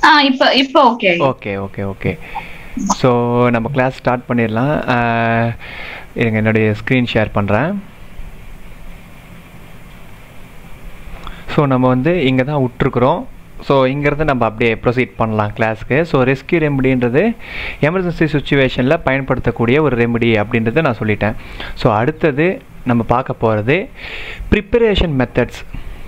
ஆ இப்போ இப்போ okay okay okay okay so நம்ம கிளாஸ் ஸ்டார்ட் பண்ணிடலாம் ஆஹ், இருங்க என்னுடைய ஸ்க்ரீன் ஷேர் பண்ணுறேன் ஸோ நம்ம வந்து இங்கே தான் விட்டுருக்குறோம் ஸோ இங்கேருந்து நம்ம அப்படியே ப்ரொசீட் பண்ணலாம் கிளாஸ்க்கு ஸோ ரெஸ்கியூ ரெமடின்றது எமர்ஜென்சி சுச்சுவேஷனில் பயன்படுத்தக்கூடிய ஒரு ரெமெடி அப்படின்றத நான் சொல்லிட்டேன் ஸோ அடுத்தது நம்ம பார்க்க போகிறது ப்ரிப்பரேஷன் மெத்தட்ஸ்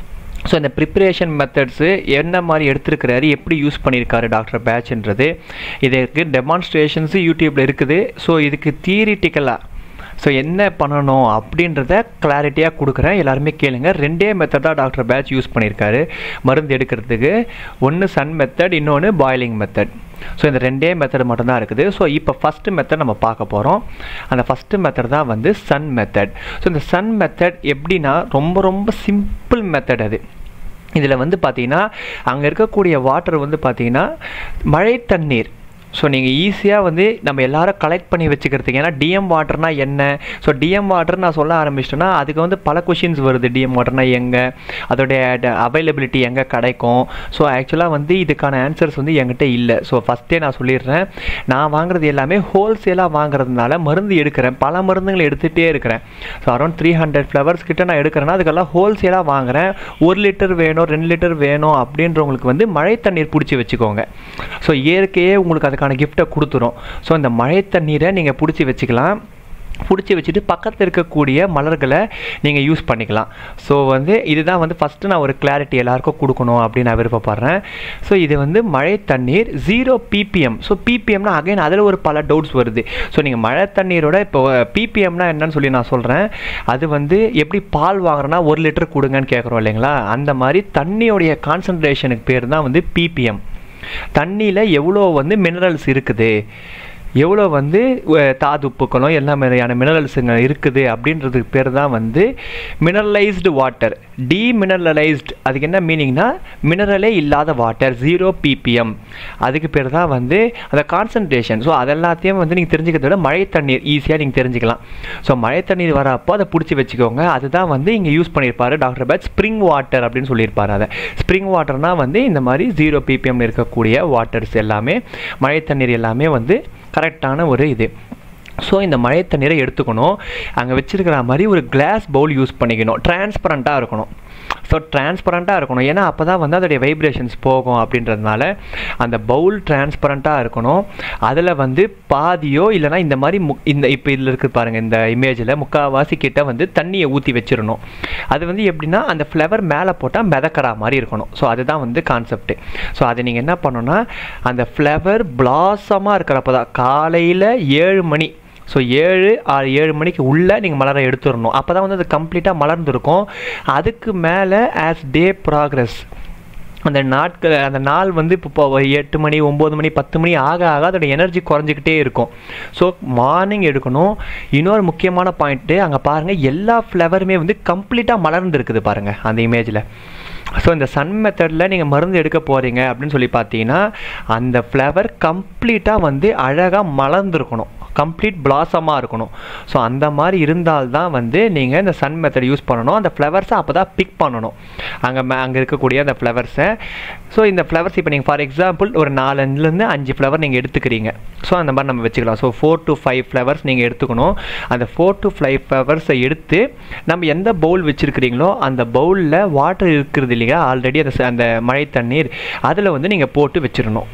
ஸோ இந்த ப்ரிப்பரேஷன் மெத்தட்ஸு என்ன மாதிரி எடுத்திருக்கிறாரு எப்படி யூஸ் பண்ணியிருக்காரு டாக்டர் பேட்ச்ன்றது இதுக்கு டெமான்ஸ்ட்ரேஷன்ஸு யூடியூப்பில் இருக்குது ஸோ இதுக்கு தியரிட்டிக்கலாக ஸோ என்ன பண்ணணும் அப்படின்றத கிளாரிட்டியாக கொடுக்குறேன் எல்லாருமே கேளுங்க ரெண்டே மெத்தட் தான் டாக்டர் பேட்ச் யூஸ் பண்ணியிருக்காரு மருந்து எடுக்கிறதுக்கு ஒன்று சன் மெத்தட் இன்னொன்று பாய்லிங் மெத்தட் ஸோ இந்த ரெண்டே மெத்தட் மட்டும்தான் இருக்குது ஸோ இப்போ ஃபஸ்ட்டு மெத்தட் நம்ம பார்க்க போகிறோம் அந்த ஃபஸ்ட்டு மெத்தட் தான் வந்து சன் மெத்தட் ஸோ இந்த சன் மெத்தட் எப்படின்னா ரொம்ப ரொம்ப சிம்பிள் மெத்தட் அது இதில் வந்து பார்த்தீங்கன்னா அங்கே இருக்கக்கூடிய வாட்டர் வந்து பார்த்தீங்கன்னா மழை தண்ணீர் ஸோ நீங்கள் ஈஸியாக வந்து நம்ம எல்லாரும் கலெக்ட் பண்ணி வச்சுக்கிறதுக்கு ஏன்னா டிஎம் வாட்டர்னா என்ன ஸோ டிஎம் வாட்டர் நான் சொல்ல ஆரம்பிச்சிட்டேன்னா அதுக்கு வந்து பல கொஷின்ஸ் வருது டிஎம் வாட்டர்னா எங்கே அதோடைய அவைலபிலிட்டி எங்கே கிடைக்கும் ஸோ ஆக்சுவலாக வந்து இதுக்கான ஆன்சர்ஸ் வந்து என்கிட்ட இல்லை ஸோ ஃபஸ்ட்டே நான் சொல்லிடுறேன் நான் வாங்குறது எல்லாமே ஹோல்சேலாக வாங்குறதுனால மருந்து எடுக்கிறேன் பல மருந்துகளை எடுத்துகிட்டே இருக்கிறேன் so around three hundred flowers கிட்ட நான் எடுக்கிறேன்னா அதுக்கெல்லாம் ஹோல்சேலாக வாங்குறேன் ஒரு லிட்டர் வேணும் ரெண்டு லிட்டர் வேணும் அப்படின்றவங்களுக்கு வந்து மழை தண்ணீர் பிடிச்சி வச்சுக்கோங்க ஸோ இயற்கையே உங்களுக்கு அதுக்கான கிஃப்ட்டை கொடுத்துரும் ஸோ இந்த மழை தண்ணீரை நீங்கள் பிடிச்சி வச்சுக்கலாம் பிடிச்சி வச்சுட்டு பக்கத்தில் இருக்கக்கூடிய மலர்களை நீங்கள் யூஸ் பண்ணிக்கலாம் ஸோ வந்து இதுதான் வந்து ஃபஸ்ட்டு நான் ஒரு கிளாரிட்டி எல்லாருக்கும் கொடுக்கணும் அப்படின்னு நான் விருப்பப்படுறேன் ஸோ இது வந்து மழை தண்ணீர் ஜீரோ பிபிஎம் ஸோ பிபிஎம்னா அகைன் அதில் ஒரு பல டவுட்ஸ் வருது ஸோ நீங்கள் மழை தண்ணீரோட இப்போ பிபிஎம்னா என்னன்னு சொல்லி நான் சொல்கிறேன் அது வந்து எப்படி பால் வாங்குறேன்னா ஒரு லிட்டர் கொடுங்கன்னு கேட்குறோம் இல்லைங்களா அந்த மாதிரி தண்ணியோடைய கான்சன்ட்ரேஷனுக்கு பேர் தான் வந்து பிபிஎம் தண்ணியில் எவ்வளோ வந்து மினரல்ஸ் இருக்குது எவ்வளோ வந்து அஹ், தாதுப்புக்களும் எல்லா மாதிரியான மினரல்ஸுங்க இருக்குது அப்படின்றதுக்கு பேர் தான் வந்து மினரலைஸ்டு வாட்டர் டீமினரலைஸ்டு அதுக்கு என்ன மீனிங்னா மினரலே இல்லாத வாட்டர் ஜீரோ பிபிஎம் அதுக்கு பேர் தான் வந்து அந்த கான்சன்ட்ரேஷன் ஸோ அதெல்லாத்தையும் வந்து நீங்கள் தெரிஞ்சுக்கிறத விட மழை தண்ணீர் ஈஸியாக நீங்கள் தெரிஞ்சுக்கலாம் ஸோ மழை தண்ணீர் வரப்போ அதை பிடிச்சி வச்சுக்கோங்க அதுதான் வந்து இங்கே யூஸ் பண்ணியிருப்பாரு டாக்டர் பேட் ஸ்ப்ரிங் வாட்டர் அப்படின்னு சொல்லியிருப்பாரு அதை ஸ்ப்ரிங் வாட்டர்னா வந்து இந்த மாதிரி ஜீரோ பிபிஎம்ல இருக்கக்கூடிய வாட்டர்ஸ் எல்லாமே மழை தண்ணீர் எல்லாமே வந்து கரெக்டான ஒரு இது ஸோ இந்த மழை தண்ணீரை எடுத்துக்கணும் அங்கே வச்சிருக்கிற மாதிரி ஒரு கிளாஸ் பவுல் யூஸ் பண்ணிக்கணும் டிரான்ஸ்பரண்ட்டாக இருக்கணும் ஸோ டிரான்ஸ்பரண்ட்டாக இருக்கணும் ஏன்னா அப்போ தான் வந்து அதோடைய வைப்ரேஷன்ஸ் போகும் அப்படின்றதுனால அந்த பவுல் டிரான்ஸ்பரண்ட்டாக இருக்கணும் அதில் வந்து பாதியோ இல்லைனா இந்த மாதிரி மு இந்த இப்போ இதில் இருக்குது பாருங்கள் இந்த இமேஜில் முக்கால்வாசி கிட்ட வந்து தண்ணியை ஊற்றி வச்சிடணும் அது வந்து எப்படின்னா அந்த ஃப்ளவர் மேலே போட்டால் மிதக்கிற மாதிரி இருக்கணும் ஸோ அதுதான் வந்து கான்செப்ட் ஸோ அதை நீங்கள் என்ன பண்ணணும்னா அந்த ஃப்ளவர் பிளாசமாக இருக்கிறப்ப தான் காலையில் ஏழு மணி ஸோ ஏழு ஆறு ஏழு மணிக்கு உள்ளே நீங்கள் மலரை எடுத்துடணும் அப்போ தான் வந்து அது கம்ப்ளீட்டாக மலர்ந்துருக்கும் அதுக்கு மேலே ஆஸ் டே ப்ராக்ரஸ் அந்த நாட்கள் அந்த நாள் வந்து இப்போ இப்போ ஒரு எட்டு மணி ஒம்பது மணி பத்து மணி ஆக ஆக அதோட எனர்ஜி குறைஞ்சிக்கிட்டே இருக்கும் ஸோ மார்னிங் எடுக்கணும் இன்னொரு முக்கியமான பாயிண்ட்டு அங்கே பாருங்கள் எல்லா ஃப்ளவருமே வந்து கம்ப்ளீட்டாக மலர்ந்துருக்குது பாருங்கள் அந்த இமேஜில் ஸோ இந்த சன் மெத்தடில் நீங்கள் மருந்து எடுக்க போகிறீங்க அப்படின்னு சொல்லி பார்த்தீங்கன்னா அந்த ஃப்ளவர் கம்ப்ளீட்டாக வந்து அழகாக மலர்ந்துருக்கணும் கம்ப்ளீட் பிளாசமாக இருக்கணும் ஸோ அந்த மாதிரி இருந்தால்தான் வந்து நீங்கள் இந்த சன் மெத்தட் யூஸ் பண்ணணும் அந்த ஃப்ளவர்ஸை அப்போ தான் பிக் பண்ணணும் அங்கே மே அங்கே இருக்கக்கூடிய அந்த ஃப்ளவர்ஸை ஸோ இந்த ஃப்ளவர்ஸ் இப்போ நீங்கள் ஃபார் எக்ஸாம்பிள் ஒரு நாலுலேருந்து அஞ்சு ஃப்ளவர் நீங்கள் எடுத்துக்கிறீங்க ஸோ அந்த மாதிரி நம்ம வச்சுக்கலாம் so four to five flowers நீங்கள் எடுத்துக்கணும் அந்த ஃபோர் டு ஃபைவ் ஃப்ளவர்ஸை எடுத்து நம்ம எந்த பவுல் வச்சுருக்கிறீங்களோ அந்த பவுலில் வாட்டர் இருக்கிறது இல்லையா ஆல்ரெடி அந்த ச- அந்த மழை தண்ணீர் அதில் வந்து நீங்கள் போட்டு வச்சிடணும்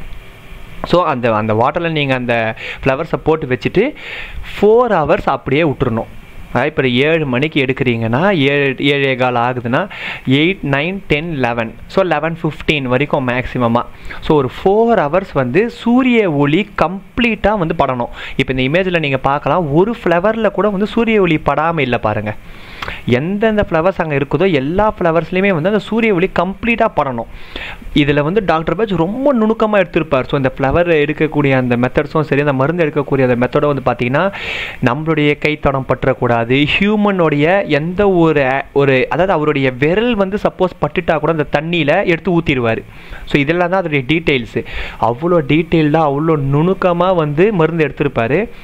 ஸோ அந்த அந்த வாட்டரில் நீங்கள் அந்த ஃப்ளவர்ஸை போட்டு வச்சுட்டு ஃபோர் ஹவர்ஸ் அப்படியே விட்டுறணும் அதாவது இப்போ ஏழு மணிக்கு எடுக்கிறீங்கன்னா ஏழு ஏழே கால் ஆகுதுன்னா eight nine ten eleven so eleven fifteen வரைக்கும் மேக்ஸிமமாக ஸோ ஒரு ஃபோர் ஹவர்ஸ் வந்து சூரிய ஒளி கம்ப்ளீட்டாக வந்து படணும் இப்போ இந்த இமேஜில் நீங்கள் பார்க்கலாம் ஒரு ஃப்ளவரில் கூட வந்து சூரிய ஒளி படாமல் இல்லை பாருங்கள் எந்தெந்த ஃப்ளவர்ஸ் அங்கே இருக்குதோ எல்லா ஃப்ளவர்ஸ்லையுமே வந்து அந்த சூரிய ஒளி கம்ப்ளீட்டாக படணும் இதில் வந்து டாக்டர் பேட்ச் ரொம்ப நுணுக்கமாக எடுத்திருப்பார் ஸோ இந்த ஃப்ளவர் எடுக்கக்கூடிய அந்த மெத்தட்ஸும் சரி அந்த மருந்து எடுக்கக்கூடிய அந்த மெத்தடும் வந்து பார்த்தீங்கன்னா நம்மளுடைய கைத்தடம் பற்றக்கூடாது ஹியூமனுடைய எந்த ஒரு a- ஒரு அதாவது அவருடைய விரல் வந்து சப்போஸ் பட்டுட்டா கூட அந்த தண்ணியில் எடுத்து ஊற்றிடுவார் ஸோ இதெல்லாம் தான் அதோடைய டீட்டெயில்ஸு அவ்வளோ டீட்டெயில்டாக அவ்வளோ நுணுக்கமாக வந்து மருந்து எடுத்திருப்பாரு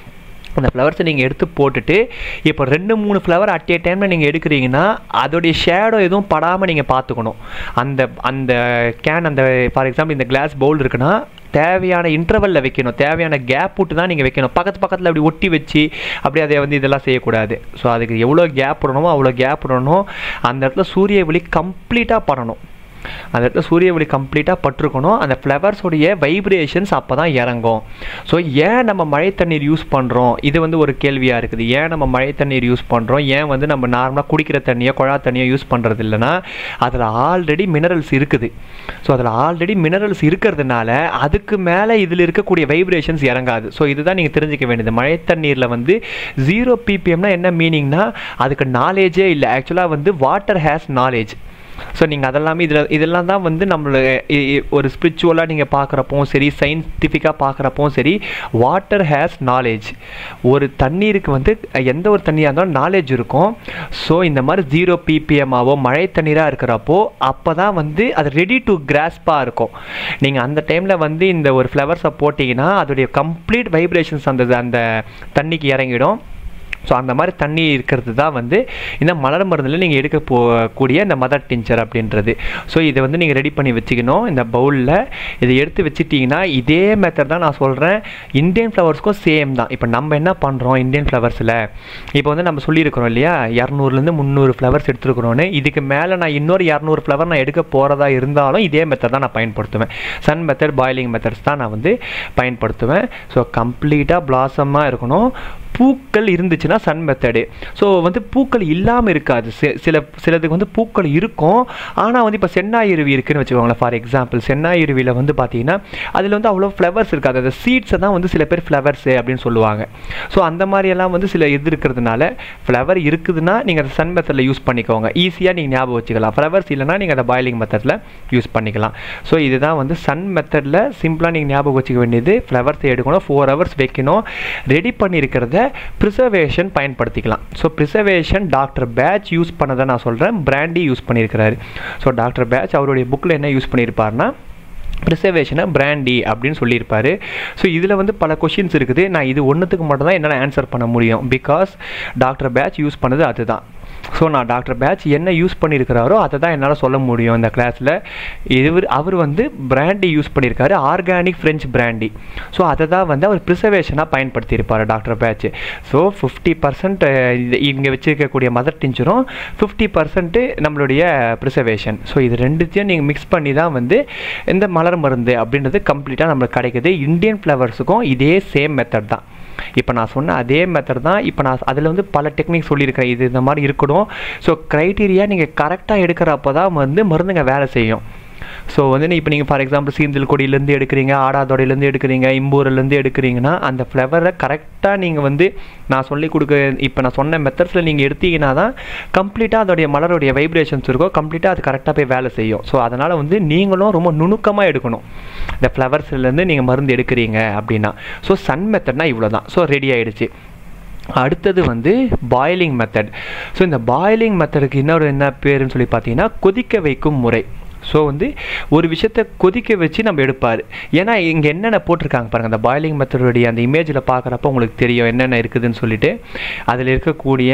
அந்த ஃப்ளவர்ஸை நீங்கள் எடுத்து போட்டுட்டு இப்போ ரெண்டு மூணு ஃப்ளவர் அட் ஏ டைமில் நீங்கள் எடுக்கிறீங்கன்னா அதோடைய ஷேடோ எதுவும் படாமல் நீங்கள் பார்த்துக்கணும் அந்த அந்த கேன் அந்த ஃபார் எக்ஸாம்பிள் இந்த கிளாஸ் பவுல் இருக்குன்னா தேவையான இன்டர்வலில் வைக்கணும் தேவையான கேப் விட்டு தான் நீங்கள் வைக்கணும் பக்கத்து பக்கத்தில் அப்படி ஒட்டி வச்சு அப்படி அதை வந்து இதெல்லாம் செய்யக்கூடாது ஸோ அதுக்கு எவ்வளோ கேப் விடணுமோ அவ்வளோ கேப் விடணும் அந்த இடத்துல சூரிய ஒளி கம்ப்ளீட்டாக படணும் அந்த இடத்துல சூரிய ஒளி கம்ப்ளீட்டாக பட்டிருக்கணும் அந்த ஃப்ளவர்ஸோடைய வைப்ரேஷன்ஸ் அப்போ தான் இறங்கும் ஸோ ஏன் நம்ம மழை தண்ணீர் யூஸ் பண்ணுறோம் இது வந்து ஒரு கேள்வியாக இருக்குது ஏன் நம்ம மழை தண்ணீர் யூஸ் பண்ணுறோம் ஏன் வந்து நம்ம நார்மலாக குடிக்கிற தண்ணியோ குழா தண்ணியோ யூஸ் பண்ணுறது இல்லைன்னா அதில் ஆல்ரெடி மினரல்ஸ் இருக்குது ஸோ அதில் ஆல்ரெடி மினரல்ஸ் இருக்கிறதுனால அதுக்கு மேலே இதில் இருக்கக்கூடிய வைப்ரேஷன்ஸ் இறங்காது ஸோ இதுதான் நீங்கள் தெரிஞ்சுக்க வேண்டியது மழை தண்ணீரில் வந்து ஜீரோ பிபிஎம்னா என்ன மீனிங்னா அதுக்கு நாலேஜே இல்லை ஆக்சுவலாக வந்து வாட்டர் ஹேஸ் நாலேஜ் ஸோ நீங்கள் அதெல்லாமே இதில் இதெல்லாம் தான் வந்து நம்மள இ- இ- ஒரு ஸ்பிரிச்சுவலாக நீங்கள் பார்க்குறப்பவும் சரி சயின்டிஃபிக்காக பார்க்குறப்பவும் சரி வாட்டர் ஹேஸ் நாலேஜ் ஒரு தண்ணீருக்கு வந்து எந்த ஒரு தண்ணியாக இருந்தாலும் நாலேஜ் இருக்கும் ஸோ இந்த மாதிரி ஜீரோ பிபிஎம்மாவோ மழை தண்ணீராக இருக்கிறப்போ அப்போ தான் வந்து அது ரெடி டு கிராஸ்பாக இருக்கும் நீங்கள் அந்த டைமில் வந்து இந்த ஒரு ஃப்ளவர்ஸை போட்டிங்கன்னா அதோடைய கம்ப்ளீட் வைப்ரேஷன்ஸ் அந்த அந்த தண்ணிக்கு இறங்கிடும் ஸோ அந்த மாதிரி தண்ணி இருக்கிறது தான் வந்து இந்த மலர் மருந்தில் நீங்கள் எடுக்க போகக்கூடிய இந்த மதர் டிஞ்சர் அப்படின்றது ஸோ இதை வந்து நீங்கள் ரெடி பண்ணி வச்சுக்கணும் இந்த பவுலில் இதை எடுத்து வச்சுட்டிங்கன்னா இதே மெத்தட் தான் நான் சொல்கிறேன் இந்தியன் ஃப்ளவர்ஸ்க்கும் சேம் தான் இப்போ நம்ம என்ன பண்ணுறோம் இந்தியன் ஃப்ளவர்ஸில் இப்போ வந்து நம்ம சொல்லியிருக்கிறோம் இல்லையா இரநூறுலேருந்து முந்நூறு ஃப்ளவர்ஸ் எடுத்துருக்குறோன்னு இதுக்கு மேலே நான் இன்னொரு இரநூறு ஃப்ளவர் நான் எடுக்க போகிறதா இருந்தாலும் இதே மெத்தட் தான் நான் பயன்படுத்துவேன் சன் மெத்தட் பாயிலிங் மெத்தட்ஸ் தான் நான் வந்து பயன்படுத்துவேன் ஸோ கம்ப்ளீட்டாக பிளாசமாக இருக்கணும் பூக்கள் இருந்துச்சுன்னா சன் மெத்தடு ஸோ வந்து பூக்கள் இல்லாமல் இருக்காது சி- சில சிலதுக்கு வந்து பூக்கள் இருக்கும் ஆனால் வந்து இப்போ சென்னாயிருவி இருக்குன்னு வச்சுக்கோங்களேன் ஃபார் எக்ஸாம்பிள் சென்னாயிருவியில் வந்து பார்த்தீங்கன்னா அதில் வந்து அவ்வளோ ஃப்ளவர்ஸ் இருக்காது அந்த சீட்ஸை தான் வந்து சில பேர் ஃப்ளவர்ஸு அப்படின்னு சொல்லுவாங்க ஸோ அந்த மாதிரியெல்லாம் வந்து சில இது இருக்கிறதுனால ஃப்ளவர் இருக்குதுன்னா நீங்கள் அதை சன் மெத்தடில் யூஸ் பண்ணிக்கோங்க ஈஸியாக நீங்கள் ஞாபகம் வச்சுக்கலாம் ஃப்ளவர்ஸ் இல்லைன்னா நீங்கள் அதை பாயிலிங் மெத்தடில் யூஸ் பண்ணிக்கலாம் ஸோ இதுதான் வந்து சன் மெத்தடில் சிம்பிளாக நீங்கள் ஞாபகம் வச்சுக்க வேண்டியது ஃப்ளவர்ஸ் எடுக்கணும் ஃபோர் ஹவர்ஸ் வைக்கணும் ரெடி பண்ணியிருக்கிறத ப்ரிசர்வேஷன் பயன்படுத்திக்கலாம் so preservation doctor Bach use பண்ணதை நான் சொல்கிறேன் பிராண்டி யூஸ் பண்ணியிருக்கிறாரு ஸோ டாக்டர் பேட்ச் அவருடைய புக்கில் என்ன யூஸ் பண்ணியிருப்பாருன்னா ப்ரிசர்வேஷனை பிராண்டி அப்படின்னு சொல்லியிருப்பாரு ஸோ இதில் வந்து பல கொஷின்ஸ் இருக்குது நான் இது ஒன்றுத்துக்கு மட்டும் தான் என்னால் ஆன்சர் பண்ண முடியும் பிகாஸ் டாக்டர் பேட்ச் யூஸ் பண்ணது அதுதான் ஸோ நான் டாக்டர் பேட்ச் என்ன யூஸ் பண்ணியிருக்கிறாரோ அதை தான் என்னால் சொல்ல முடியும் இந்த கிளாஸில் இவர் அவர் வந்து பிராண்டி யூஸ் பண்ணியிருக்காரு ஆர்கானிக் ஃப்ரெஞ்ச் பிராண்டி ஸோ அதை தான் வந்து அவர் ப்ரிசர்வேஷனாக பயன்படுத்தியிருப்பார் doctor Bach so fifty percent இங்கே வச்சிருக்கக்கூடிய மதர் டிஞ்சரும் ஃபிஃப்டி பர்சன்ட்டு நம்மளுடைய ப்ரிசர்வேஷன் ஸோ இது ரெண்டுத்தையும் நீங்கள் மிக்ஸ் பண்ணி தான் வந்து இந்த மலர் மருந்து அப்படின்றது கம்ப்ளீட்டாக நம்மளுக்கு கிடைக்குது இந்தியன் ஃப்ளவர்ஸுக்கும் இதே சேம் மெத்தட் தான் இப்போ நான் சொன்ன அதே மெத்தட் தான் இப்போ நான் அதில் வந்து பல டெக்னிக் சொல்லியிருக்கேன் இது இந்த மாதிரி இருக்கணும் ஸோ க்ரைட்டீரியா நீங்கள் கரெக்டாக எடுக்கிறப்ப தான் வந்து மருந்துங்க வேலை செய்யும் ஸோ வந்து நீ இப்போ நீங்கள் ஃபார் எக்ஸாம்பிள் சீந்தல் கொடியிலேருந்து எடுக்கிறீங்க ஆடாதொடையிலேருந்து எடுக்கிறீங்க இம்பூரிலேருந்து எடுக்கிறீங்கன்னா அந்த ஃப்ளவரை கரெக்டாக நீங்கள் வந்து நான் சொல்லி கொடுக்க இப்போ நான் சொன்ன மெத்தட்ஸில் நீங்கள் எடுத்தீங்கன்னா தான் கம்ப்ளீட்டாக அதோடைய மலருடைய வைப்ரேஷன்ஸ் இருக்கும் கம்ப்ளீட்டாக அது கரெக்டாக போய் வேலை செய்யும் ஸோ அதனால் வந்து நீங்களும் ரொம்ப நுணுக்கமாக எடுக்கணும் இந்த ஃப்ளவர்ஸ்லேருந்து நீங்கள் மருந்து எடுக்கிறீங்க அப்படின்னா ஸோ சன் மெத்தட்னா இவ்வளோ தான் ஸோ ரெடி ஆயிடுச்சு அடுத்தது வந்து பாயிலிங் மெத்தட் ஸோ இந்த பாயிலிங் மெத்தடுக்கு இன்னொரு என்ன பேருன்னு சொல்லி பார்த்தீங்கன்னா கொதிக்க வைக்கும் முறை ஸோ வந்து ஒரு விஷயத்தை கொதிக்க வச்சு நம்ம எடுப்பார் ஏன்னா இங்கே என்னென்ன போட்டிருக்காங்க பாருங்கள் அந்த பாயிலிங் மெத்தடுடைய அந்த இமேஜில் பார்க்குறப்ப உங்களுக்கு தெரியும் என்னென்ன இருக்குதுன்னு சொல்லிட்டு அதில் இருக்கக்கூடிய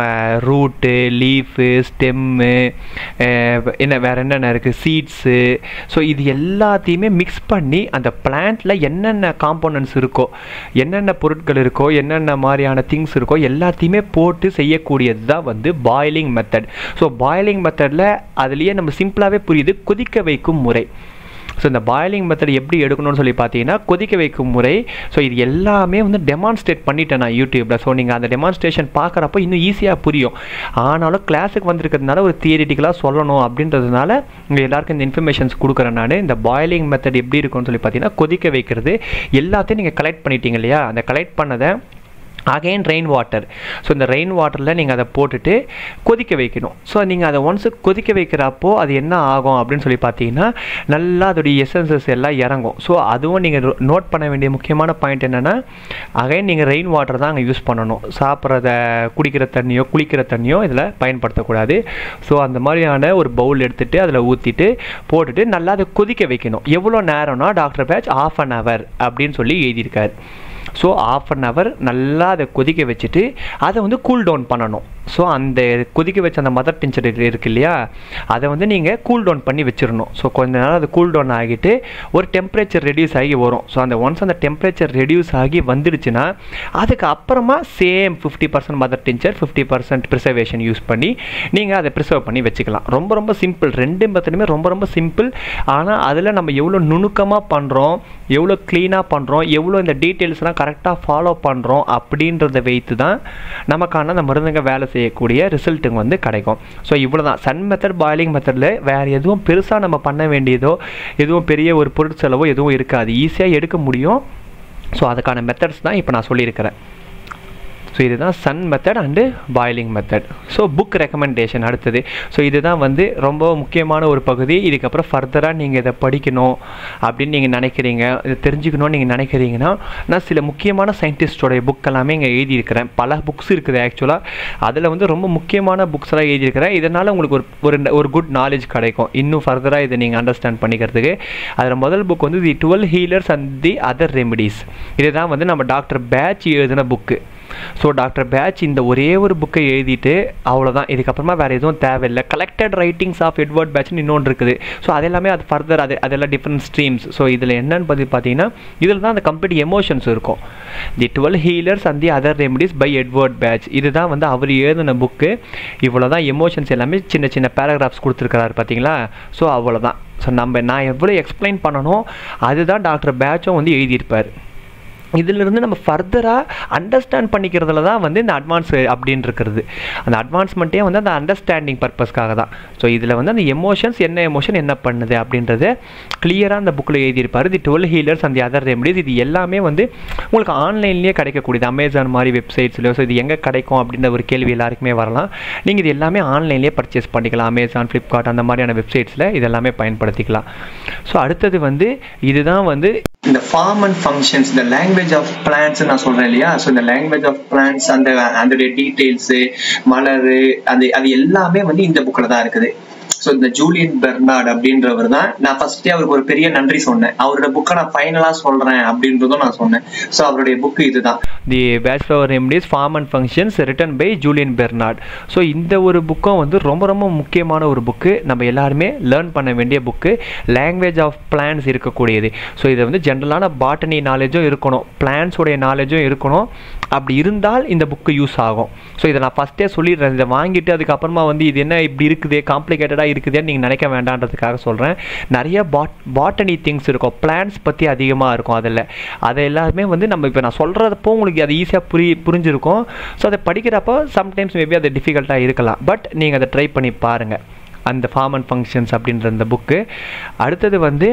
ரூட்டு லீஃபு ஸ்டெம்மு என்ன வேறு என்னென்ன இருக்குது சீட்ஸு ஸோ இது எல்லாத்தையுமே மிக்ஸ் பண்ணி அந்த பிளான்ட்டில் என்னென்ன காம்போனன்ட்ஸ் இருக்கோ என்னென்ன பொருட்கள் இருக்கோ என்னென்ன மாதிரியான திங்ஸ் இருக்கோ எல்லாத்தையுமே போட்டு செய்யக்கூடியது தான் வந்து பாயிலிங் மெத்தட் ஸோ பாயிலிங் மெத்தடில் அதுலேயே நம்ம சிம்பிளாகவே புரியுது கொதிக்க வைக்கும் முறை ஸோ இந்த பாயிலிங் மெத்தட் எப்படி எடுக்கணும்னு சொல்லி பார்த்தீங்கன்னா கொதிக்க வைக்கும் முறை ஸோ இது எல்லாமே வந்து டெமான்ஸ்ட்ரேட் பண்ணிட்டேன் நான் யூடியூப்பில் ஸோ நீங்கள் அந்த டெமான்ஸ்ட்ரேஷன் பார்க்குறப்போ இன்னும் ஈஸியாக புரியும் ஆனாலும் கிளாஸுக்கு வந்திருக்கிறதுனால ஒரு தியரிட்டிக்கலாக சொல்லணும் அப்படின்றதுனால உங்கள் எல்லாருக்கும் இந்த இன்ஃபர்மேஷன்ஸ் கொடுக்குறேன் நான் இந்த பாயிலிங் மெத்தட் எப்படி இருக்கும்னு சொல்லி பார்த்தீங்கன்னா கொதிக்க வைக்கிறது எல்லாத்தையும் நீங்கள் கலெக்ட் பண்ணிட்டீங்க இல்லையா அந்த கலெக்ட் பண்ணதை அகைன் ரெயின் வாட்டர் ஸோ இந்த ரெயின் வாட்டரில் நீங்கள் அதை போட்டுட்டு கொதிக்க வைக்கணும் ஸோ நீங்கள் அதை ஒன்ஸு கொதிக்க வைக்கிறப்போ அது என்ன ஆகும் அப்படின்னு சொல்லி பார்த்தீங்கன்னா நல்லா அதோடைய எசன்சஸ் எல்லாம் இறங்கும் ஸோ அதுவும் நீங்கள் நோட் பண்ண வேண்டிய முக்கியமான பாயிண்ட் என்னென்னா அகைன் நீங்கள் ரெயின் வாட்டர் தான் அங்கே யூஸ் பண்ணணும் சாப்பிட்றத குடிக்கிற தண்ணியோ குளிக்கிற தண்ணியோ இதில் பயன்படுத்தக்கூடாது ஸோ அந்த மாதிரியான ஒரு பவுல் எடுத்துகிட்டு அதில் ஊற்றிட்டு போட்டுட்டு நல்லா அதை கொதிக்க வைக்கணும் எவ்வளோ நேரம்னா doctor Bach half an hour அப்படின்னு சொல்லி எழுதியிருக்காரு ஸோ ஆஃப் அன் ஹவர் நல்லா அதை கொதிக்க வச்சுட்டு அதை வந்து கூல் டவுன் பண்ணணும் ஸோ அந்த கொதிக்க வச்ச அந்த மதர் டிஞ்சர் இருக்கு இல்லையா அதை வந்து நீங்கள் கூல் டவுன் பண்ணி வச்சிடணும் ஸோ கொஞ்ச நேரம் அது கூல் டவுன் ஆகிட்டு ஒரு டெம்பரேச்சர் ரெடியூஸ் ஆகி வரும் ஸோ அந்த ஒன்ஸ் அந்த டெம்பரேச்சர் ரெடியூஸ் ஆகி வந்துடுச்சுன்னா அதுக்கு அப்புறமா same fifty percent mother tincture fifty percent preservation use பண்ணி நீங்கள் அதை ப்ரிசர்வ் பண்ணி வச்சுக்கலாம் ரொம்ப ரொம்ப சிம்பிள் ரெண்டு மெத்தடுமே ரொம்ப ரொம்ப சிம்பிள் ஆனால் அதில் நம்ம எவ்வளோ நுணுக்கமாக பண்ணுறோம் எவ்வளோ க்ளீனாக பண்ணுறோம் எவ்வளோ இந்த டீட்டெயில்ஸ்லாம் கரெக்டாக ஃபாலோ பண்ணுறோம் அப்படின்றத வைத்து தான் நமக்கான அந்த மருந்துங்க வேலை செய்யக்கூடிய ரிசல்ட்டுங்க வந்து கிடைக்கும் ஸோ இவ்வளோ தான் சன் மெத்தட் பாயிலிங் மெத்தடில் வேறு எதுவும் பெருசாக நம்ம பண்ண வேண்டியதோ எதுவும் பெரிய ஒரு பொருட்செலவோ எதுவும் இருக்காது ஈஸியாக எடுக்க முடியும் ஸோ அதுக்கான மெத்தட்ஸ் தான் இப்போ நான் சொல்லியிருக்கிறேன் ஸோ இதுதான் sun method and boiling method so book recommendation அடுத்தது ஸோ இதுதான் வந்து ரொம்ப முக்கியமான ஒரு பகுதி இதுக்கப்புறம் ஃபர்தராக நீங்கள் இதை படிக்கணும் அப்படின்னு நீங்கள் நினைக்கிறீங்க இதை தெரிஞ்சுக்கணும்னு நீங்கள் நினைக்கிறீங்கன்னா நான் சில முக்கியமான சயின்டிஸ்டோடைய புக் எல்லாமே இங்கே எழுதியிருக்கிறேன் பல புக்ஸ் இருக்குது ஆக்சுவலாக அதில் வந்து ரொம்ப முக்கியமான புக்ஸ் எல்லாம் எழுதியிருக்கிறேன் இதனால் உங்களுக்கு ஒரு ஒரு ஒரு குட் நாலேஜ் கிடைக்கும் இன்னும் ஃபர்தராக இதை நீங்கள் அண்டர்ஸ்டாண்ட் பண்ணிக்கிறதுக்கு அதில் முதல் புக் வந்து the twelve healers and the other remedies இதுதான் வந்து நம்ம டாக்டர் பேட்ச் எழுதின புக்கு ஸோ டாக்டர் பேட்ச் இந்த ஒரே ஒரு புக்கை எழுதிட்டு அவ்வளோதான் இதுக்கப்புறமா வேறு எதுவும் தேவையில்லை கலெக்டட் ரைட்டிங்ஸ் ஆஃப் எட்வர்ட் பேட்ச்னு இன்னொன்று இருக்குது ஸோ அதெல்லாமே அது ஃபர்தர் அது அதெல்லாம் டிஃப்ரெண்ட் ஸ்ட்ரீம்ஸ் ஸோ இதில் என்னன்னு பற்றி பார்த்தீங்கன்னா இதில் தான் அந்த கம்ப்ளீட் எமோஷன்ஸ் இருக்கும் the twelve healers and the other remedies by Edward Bach இதுதான் வந்து அவர் எழுதின புக்கு இவ்வளோ தான் எமோஷன்ஸ் எல்லாமே சின்ன சின்ன பேராகிராஃப்ஸ் கொடுத்துருக்கிறாரு பார்த்தீங்களா ஸோ அவ்வளோதான் ஸோ நம்ம நான் எவ்வளோ எக்ஸ்பிளைன் பண்ணணும் அதுதான் டாக்டர் பேட்சும் வந்து எழுதியிருப்பார் இதிலிருந்து நம்ம ஃபர்தராக அண்டர்ஸ்டாண்ட் பண்ணிக்கிறதுல தான் வந்து இந்த அட்வான்ஸ் அப்படின்னு இருக்கிறது அந்த அட்வான்ஸ்மெண்ட்டே வந்து அந்த அண்டர்ஸ்டாண்டிங் பர்பஸ்க்காக தான் ஸோ இதில் வந்து அந்த எமோஷன்ஸ் என்ன எமோஷன் என்ன பண்ணுது அப்படின்றது கிளியராக அந்த புக்கில் எழுதியிருப்பார் தி டுவெல் ஹீலர்ஸ் அந்த அதர் ரெமடிஸ் இது எல்லாமே வந்து உங்களுக்கு ஆன்லைன்லேயே கிடைக்கக்கூடியது அமேசான் மாதிரி வெப்சைட்ஸ்லையோ ஸோ இது எங்கே கிடைக்கும் அப்படின்ற ஒரு கேள்வி எல்லாருக்குமே வரலாம் நீங்கள் இது எல்லாமே ஆன்லைன்லேயே பர்ச்சேஸ் பண்ணிக்கலாம் அமேசான் ஃப்ளிப்கார்ட் அந்த மாதிரியான வெப்சைட்ஸில் இது எல்லாமே பயன்படுத்திக்கலாம் ஸோ அடுத்தது வந்து இதுதான் வந்து இந்த ஃபார்ம் அண்ட் ஃபங்க்ஷன்ஸ் இந்த லாங்குவேஜ் ஆஃப் பிளான்ஸ் நான் சொல்றேன் இல்லையா ஸோ இந்த லாங்குவேஜ் ஆஃப் பிளான்ஸ் அந்த அதோடைய டீட்டெயில்ஸு மலர் அது அது எல்லாமே வந்து இந்த புக்கில் தான் இருக்குது ஸோ இந்த ஜூலியன் பெர்னார்ட் அப்படின்றவர் தான் நான் ஃபர்ஸ்டே அவருக்கு ஒரு பெரிய நன்றி சொன்னேன் அவரோட புக்கை நான் ஃபைனலாக சொல்றேன் அப்படின்றதும் நான் சொன்னேன் ஸோ அவருடைய புக்கு இதுதான் the Bach flower remedies form and functions written by Julian Barnard so இந்த ஒரு புக்கும் வந்து ரொம்ப ரொம்ப முக்கியமான ஒரு புக்கு நம்ம எல்லாருமே லேர்ன் பண்ண வேண்டிய புக்கு லாங்குவேஜ் ஆஃப் பிளான்ஸ் இருக்கக்கூடியது ஸோ இதை வந்து ஜென்ரலான பாட்டனி நாலேஜும் இருக்கணும் பிளான்ஸோடைய நாலேஜும் இருக்கணும் அப்படி இருந்தால் இந்த புக்கு யூஸ் ஆகும் ஸோ இதை நான் ஃபஸ்ட்டே சொல்லிடுறேன் இதை வாங்கிட்டு அதுக்கப்புறமா வந்து இது என்ன இப்படி இருக்குது காம்ப்ளிகேட்டடாக இருக்குதுன்னு நீங்கள் நினைக்க வேண்டான்றதுக்காக சொல்கிறேன் நிறைய பாட் பாட்டனி திங்ஸ் இருக்கும் பிளான்ஸ் பற்றி அதிகமாக இருக்கும் அதில் அதை எல்லாருமே வந்து நம்ம இப்போ நான் சொல்கிறப்போ உங்களுக்கு அது ஈஸியாக புரி புரிஞ்சிருக்கும் ஸோ அதை படிக்கிறப்போ சம்டைம்ஸ் மேபி அது டிஃபிகல்ட்டாக இருக்கலாம் பட் நீங்கள் அதை ட்ரை பண்ணி பாருங்கள் அந்த ஃபார்ம் அண்ட் ஃபங்க்ஷன்ஸ் அப்படின்ற அந்த புக்கு அடுத்தது வந்து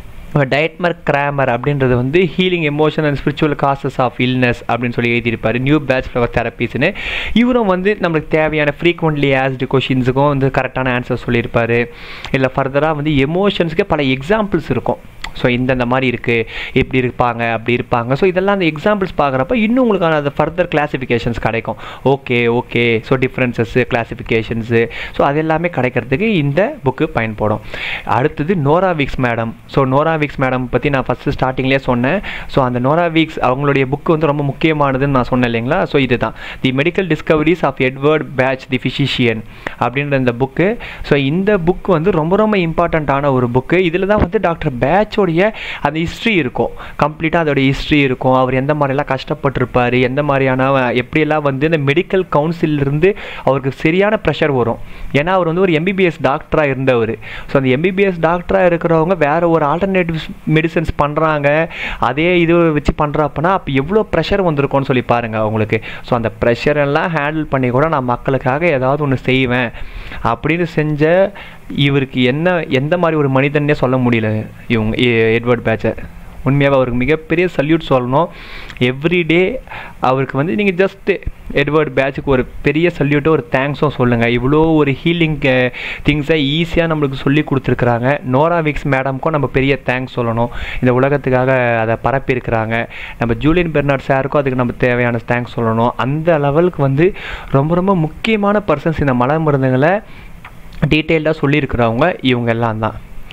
டயட்மர் கிராமர் அப்படின்றது வந்து healing emotion and spiritual causes of illness அப்படின்னு சொல்லி எழுதியிருப்பார் நியூ பேட்ச் ஃப்ளவர் தெரப்பீஸ்னு இவரும் வந்து நம்மளுக்கு தேவையான ஃப்ரீக்வெண்ட்லி ஆஸ்டு கொஷின்ஸுக்கும் வந்து கரெக்டான ஆன்சர் சொல்லியிருப்பார் இல்லை ஃபர்தராக வந்து எமோஷன்ஸ்க்கு பல எக்ஸாம்பிள்ஸ் இருக்கும் ஸோ இந்தந்த மாதிரி இருக்குது இப்படி இருப்பாங்க அப்படி இருப்பாங்க ஸோ இதெல்லாம் அந்த எக்ஸாம்பிள்ஸ் பார்க்குறப்ப இன்னும் உங்களுக்கான அந்த ஃபர்தர் கிளாஸிஃபிகேஷன்ஸ் கிடைக்கும் okay okay so differences classifications so அது எல்லாமே கிடைக்கிறதுக்கு இந்த புக்கு பயன்படும் அடுத்தது Nora Weeks madam so Nora Weeks madam பற்றி நான் ஃபஸ்ட்டு ஸ்டார்டிங்லேயே சொன்னேன் ஸோ அந்த நோரா விக்ஸ் அவங்களுடைய புக்கு வந்து ரொம்ப முக்கியமானதுன்னு நான் சொன்னேன் இல்லைங்களா ஸோ இதுதான் the medical discoveries of Edward Bach the physician அப்படின்ற இந்த புக்கு ஸோ இந்த புக் வந்து ரொம்ப ரொம்ப இம்பார்ட்டண்ட்டான ஒரு புக்கு இதில் தான் வந்து டாக்டர் பேட்சோடைய அந்த ஹிஸ்ட்ரி இருக்கும் கம்ப்ளீட்டாக அதோடைய ஹிஸ்ட்ரி இருக்கும் அவர் எந்த மாதிரிலாம் கஷ்டப்பட்டிருப்பார் எந்த மாதிரியான எப்படியெல்லாம் வந்து இந்த மெடிக்கல் கவுன்சிலிருந்து அவருக்கு சரியான ப்ரெஷர் வரும் ஏன்னா அவர் வந்து ஒரு எம்பிபிஎஸ் டாக்டராக இருந்தவர் ஸோ அந்த எம்பிபிஎஸ் டாக்டராக இருக்கிறவங்க வேற ஒரு ஆல்டர்னேட்டிவ் மெடிசன்ஸ் பண்ணுறாங்க அதே இது வச்சு பண்ணுறப்பனா அப்போ எவ்வளோ ப்ரெஷர் வந்திருக்கும்னு சொல்லி பாருங்கள் அவங்களுக்கு ஸோ அந்த ப்ரெஷர் எல்லாம் ஹேண்டில் பண்ணி கூட நான் மக்களுக்காக ஏதாவது ஒன்று செய்வேன் அப்படின்னு செஞ்ச இவருக்கு என்ன எந்த மாதிரி ஒரு மனிதன்னே சொல்ல முடியல இவங்க எட்வர்ட் பேட்சர் உண்மையாக அவருக்கு மிகப்பெரிய சல்யூட் சொல்லணும் எவ்ரிடே அவருக்கு வந்து நீங்கள் ஜஸ்ட்டு எட்வர்ட் பேட்சுக்கு ஒரு பெரிய சல்யூட்டும் ஒரு தேங்க்ஸும் சொல்லுங்கள் இவ்வளோ ஒரு ஹீலிங் திங்ஸை ஈஸியாக நம்மளுக்கு சொல்லி கொடுத்துருக்குறாங்க நோரா விக்ஸ் மேடம்க்கும் நம்ம பெரிய தேங்க்ஸ் சொல்லணும் இந்த உலகத்துக்காக அதை பரப்பியிருக்கிறாங்க நம்ம ஜூலியன் பெர்னாட் சாருக்கும் அதுக்கு நம்ம தேவையான தேங்க்ஸ் சொல்லணும் அந்த லெவலுக்கு வந்து ரொம்ப ரொம்ப முக்கியமான பர்சன்ஸ் இந்த மலை மருந்துகளை டீட்டெயில்டாக சொல்லியிருக்கிறவங்க இவங்க எல்லாம் தான்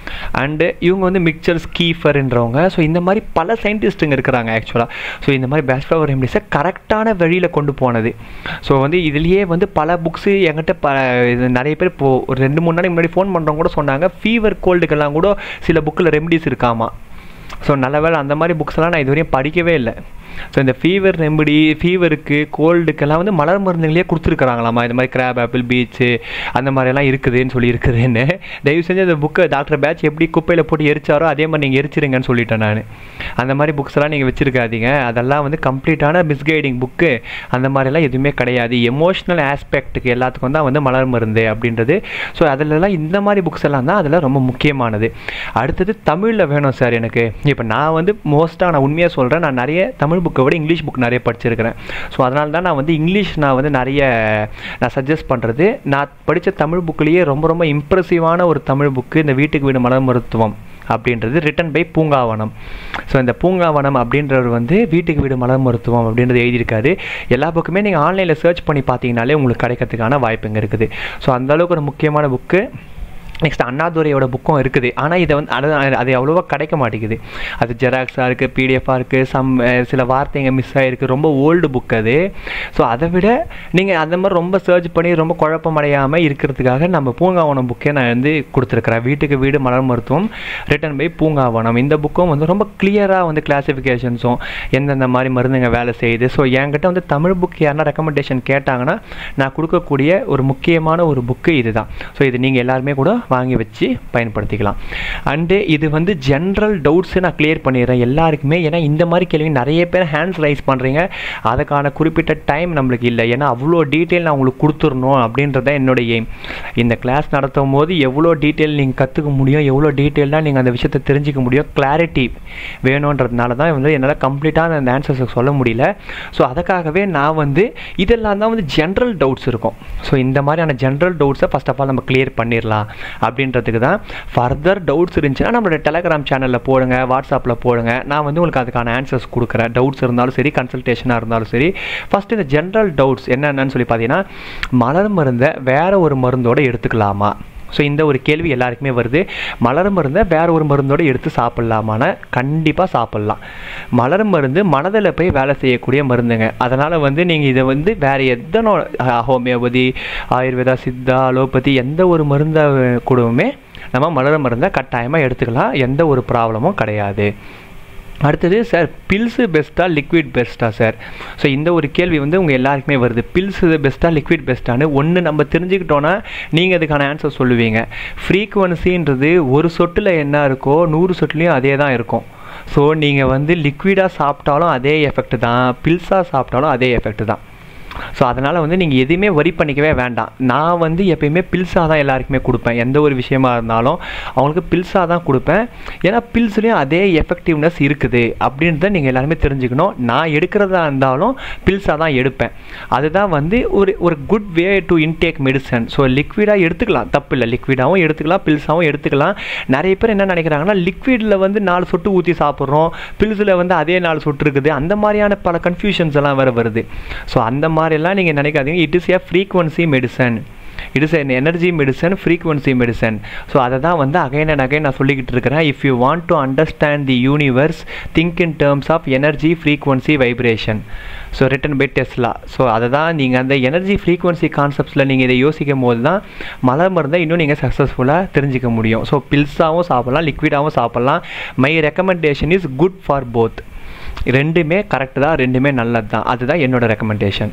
அண்டு இவங்க வந்து மிக்சர் ஸ்கீஃபர்ன்றவங்க ஸோ இந்த மாதிரி பல சயின்டிஸ்ட்டுங்க இருக்கிறாங்க ஆக்சுவலாக ஸோ இந்த மாதிரி பெஸ்ட் ஃப்ளவர் ரெமடிஸை கரெக்டான வழியில் கொண்டு போனது ஸோ வந்து இதுலேயே வந்து பல புக்ஸு என்கிட்ட ப இது நிறைய பேர் இப்போ ஒரு ரெண்டு மூணு நாளைக்கு முன்னாடி ஃபோன் பண்ணுறவங்க கூட சொன்னாங்க ஃபீவர் கோல்டுக்கெல்லாம் கூட சில புக்கில் ரெமடிஸ் இருக்காமா ஸோ நல்ல வேளை அந்த மாதிரி புக்ஸ்லாம் நான் இதுவரையும் படிக்கவே இல்லை ஸோ இந்த ஃபீவர் ரெமடி ஃபீவருக்கு கோல்டுக்கெல்லாம் வந்து மலர் மருந்துகளே கொடுத்துருக்குறாங்களாமா இந்த மாதிரி கிராப் ஆப்பிள் பீச்சு அந்த மாதிரியெல்லாம் இருக்குதுன்னு சொல்லி இருக்குதுன்னு தயவு செஞ்சு அந்த புக்கை டாக்டர் பேட்ச் எப்படி குப்பையில் போட்டு எரிச்சாரோ அதே மாதிரி நீங்கள் எரிச்சிருங்கன்னு சொல்லிட்டேன் நான் அந்த மாதிரி புக்ஸ் எல்லாம் நீங்கள் வச்சுருக்காதீங்க அதெல்லாம் வந்து கம்ப்ளீட்டான மிஸ்கைடிங் புக்கு அந்த மாதிரிலாம் எதுவுமே கிடையாது எமோஷ்னல் ஆஸ்பெக்ட்டுக்கு எல்லாத்துக்கும் தான் வந்து மலர் மருந்து அப்படின்றது ஸோ அதிலலாம் இந்த மாதிரி புக்ஸ் எல்லாம் தான் அதில் ரொம்ப முக்கியமானது அடுத்தது தமிழில் வேணும் சார் எனக்கு இப்போ நான் வந்து மோஸ்ட்டாக நான் உண்மையாக சொல்கிறேன் நான் நிறைய தமிழ் புக்கை விட இங்கிலீஷ் புக் நிறைய படிச்சிருக்கிறேன் ஸோ அதனால தான் நான் வந்து இங்கிலீஷ் நான் வந்து நிறைய நான் சஜஸ்ட் பண்ணுறது நான் படித்த தமிழ் புக்லேயே ரொம்ப ரொம்ப இம்ப்ரெசிவான ஒரு தமிழ் புக்கு இந்த வீட்டுக்கு வீடு மலர் மருத்துவம் அப்படின்றது ரிட்டன் பை பூங்காவனம் ஸோ இந்த பூங்காவனம் அப்படின்றவர் வந்து வீட்டுக்கு வீடு மலர் மருத்துவம் அப்படின்றது எழுதியிருக்காரு எல்லா புக்குமே நீங்கள் ஆன்லைனில் சர்ச் பண்ணி பார்த்தீங்கனாலே உங்களுக்கு கிடைக்கிறதுக்கான வாய்ப்புங்க இருக்குது ஸோ அந்தளவுக்கு ஒரு முக்கியமான புக்கு நெக்ஸ்ட் அண்ணாதுரையோட புக்கும் இருக்குது ஆனால் இதை வந்து அது அது அவ்வளோவா கிடைக்க மாட்டேங்குது அது ஜெராக்ஸாக இருக்குது பிடிஎஃபாக இருக்குது சம் சில வார்த்தைங்க மிஸ் ஆகிருக்கு ரொம்ப ஓல்டு புக் அது ஸோ அதை விட நீங்கள் அந்த மாதிரி ரொம்ப சர்ச் பண்ணி ரொம்ப குழப்பமடையாமல் இருக்கிறதுக்காக நம்ம பூங்காவனம் புக்கே நான் வந்து கொடுத்துருக்குறேன் வீட்டுக்கு வீடு மலர் மருத்துவம் ரிட்டன் பை பூங்காவனம் இந்த புக்கும் வந்து ரொம்ப கிளியராக வந்து கிளாஸிஃபிகேஷன்ஸும் எந்தெந்த மாதிரி மருந்துங்க வேலை செய்யுது ஸோ என்கிட்ட வந்து தமிழ் புக் யாருன்னா ரெக்கமெண்டேஷன் கேட்டாங்கன்னா நான் கொடுக்கக்கூடிய ஒரு முக்கியமான ஒரு புக்கு இதுதான் ஸோ இது நீங்கள் எல்லாருமே கூட வாங்கி வச்சு பயன்படுத்திக்கலாம் அண்டு இது வந்து ஜென்ரல் டவுட்ஸை நான் கிளியர் பண்ணிடுறேன் எல்லாருக்குமே ஏன்னா இந்த மாதிரி கேள்வி நிறைய பேர் ஹேண்ட்ஸ் ரைஸ் பண்ணுறீங்க அதுக்கான குறிப்பிட்ட டைம் நம்மளுக்கு இல்லை ஏன்னா அவ்வளோ டீட்டெயில் நான் உங்களுக்கு கொடுத்துடணும் அப்படின்றத என்னோட எய்ம் இந்த கிளாஸ் நடத்தும் போது எவ்வளோ டீட்டெயில் நீங்கள் கற்றுக்க முடியும் எவ்வளோ டீட்டெயிலாக நீங்கள் அந்த விஷயத்தை தெரிஞ்சிக்க முடியும் கிளாரிட்டி வேணுன்றதுனால தான் வந்து என்னால் கம்ப்ளீட்டாக அந்த ஆன்சர்ஸை சொல்ல முடியல ஸோ அதுக்காகவே நான் வந்து இதெல்லாம் தான் வந்து ஜென்ரல் டவுட்ஸ் இருக்கும் ஸோ இந்த மாதிரியான ஜென்ரல் டவுட்ஸை ஃபஸ்ட் ஆஃப் ஆல் நம்ம கிளியர் பண்ணிடலாம் அப்படின்றதுக்கு தான் ஃபர்தர் டவுட்ஸ் இருந்துச்சுன்னா நம்மளோட டெலகிராம் சேனலில் போடுங்க வாட்ஸ்அப்பில் போடுங்க நான் வந்து உங்களுக்கு அதுக்கான ஆன்சர்ஸ் கொடுக்குறேன் டவுட்ஸ் இருந்தாலும் சரி கன்சல்டேஷனாக இருந்தாலும் சரி ஃபஸ்ட்டு இந்த ஜென்ரல் டவுட்ஸ் என்னென்னு சொல்லி பார்த்தீங்கன்னா மலர் மருந்தை வேறு ஒரு மருந்தோடு எடுத்துக்கலாமா ஸோ இந்த ஒரு கேள்வி எல்லாருக்குமே வருது மலர் மருந்தை வேற ஒரு மருந்தோடு எடுத்து சாப்பிட்லாமான கண்டிப்பாக சாப்பிட்லாம் மலர் மருந்து மனதில் போய் வேலை செய்யக்கூடிய மருந்துங்க அதனால் வந்து நீங்கள் இதை வந்து வேறு எத்தனோ ஹோமியோபதி ஆயுர்வேதா சித்தா அலோபதி எந்த ஒரு மருந்தை கூடவுமே நம்ம மலர் மருந்தை கட்டாயமாக எடுத்துக்கலாம் எந்த ஒரு ப்ராப்ளமும் கிடையாது அடுத்தது சார் பில்ஸு பெஸ்ட்டாக லிக்விட் பெஸ்ட்டாக சார் ஸோ இந்த ஒரு கேள்வி வந்து உங்கள் எல்லாருக்குமே வருது பில்ஸு பெஸ்ட்டாக லிக்விட் பெஸ்ட்டானு ஒன்று நம்ம தெரிஞ்சுக்கிட்டோன்னா நீங்கள் அதுக்கான ஆன்சர் சொல்லுவீங்க ஃப்ரீக்குவன்சின்றது ஒரு சொட்டில் என்ன இருக்கோ நூறு சொட்டுலேயும் அதே தான் இருக்கும் ஸோ நீங்கள் வந்து லிக்விடாக சாப்பிட்டாலும் அதே எஃபெக்ட் தான் பில்ஸாக சாப்பிட்டாலும் அதே எஃபெக்ட் தான் ஸோ அதனால் வந்து நீங்கள் எதுவுமே வரி பண்ணிக்கவே வேண்டாம் நான் வந்து எப்பயுமே பில்ஸாக தான் எல்லாருக்குமே கொடுப்பேன் எந்த ஒரு விஷயமா இருந்தாலும் அவங்களுக்கு பில்ஸாக தான் கொடுப்பேன் ஏன்னா பில்ஸ்லேயும் அதே எஃபெக்டிவ்னஸ் இருக்குது அப்படின்றத நீங்கள் எல்லாருமே தெரிஞ்சுக்கணும் நான் எடுக்கிறதா இருந்தாலும் பில்ஸாக தான் எடுப்பேன் அதுதான் வந்து ஒரு ஒரு good way to intake medicine so லிக்விடாக எடுத்துக்கலாம் தப்பு இல்லை லிக்விடாகவும் எடுத்துக்கலாம் பில்ஸாகவும் எடுத்துக்கலாம் நிறைய பேர் என்ன நினைக்கிறாங்கன்னா லிக்விடில் வந்து நாலு சொட்டு ஊற்றி சாப்பிட்றோம் பில்ஸில் வந்து அதே நாலு சொட்டு இருக்குது அந்த மாதிரியான பல கன்ஃபியூஷன்ஸ் எல்லாம் வேறு வருது ஸோ அந்த மாதிரிலாம் நீங்கள் நினைக்காதீங்க it is a frequency medicine it is an energy medicine frequency medicine so அதை தான் வந்து அகைன் அண்ட் அகைன் நான் சொல்லிக்கிட்டு இருக்கிறேன் if you want to understand the universe think in terms of energy frequency vibration so written by Tesla so அதை தான் நீங்கள் அந்த எனர்ஜி ஃப்ரீக்வன்சி கான்செப்ட்ஸில் நீங்கள் இதை யோசிக்கும் போது தான் மலர் மருந்தை இன்னும் நீங்கள் சக்ஸஸ்ஃபுல்லாக தெரிஞ்சிக்க முடியும் ஸோ பில்ஸாகவும் சாப்பிட்லாம் லிக்விடாகவும் சாப்பிட்லாம் my recommendation is good for both ரெண்டுமே கரெக்டு தான் ரெண்டுமே நல்லது தான் அதுதான் என்னோட recommendation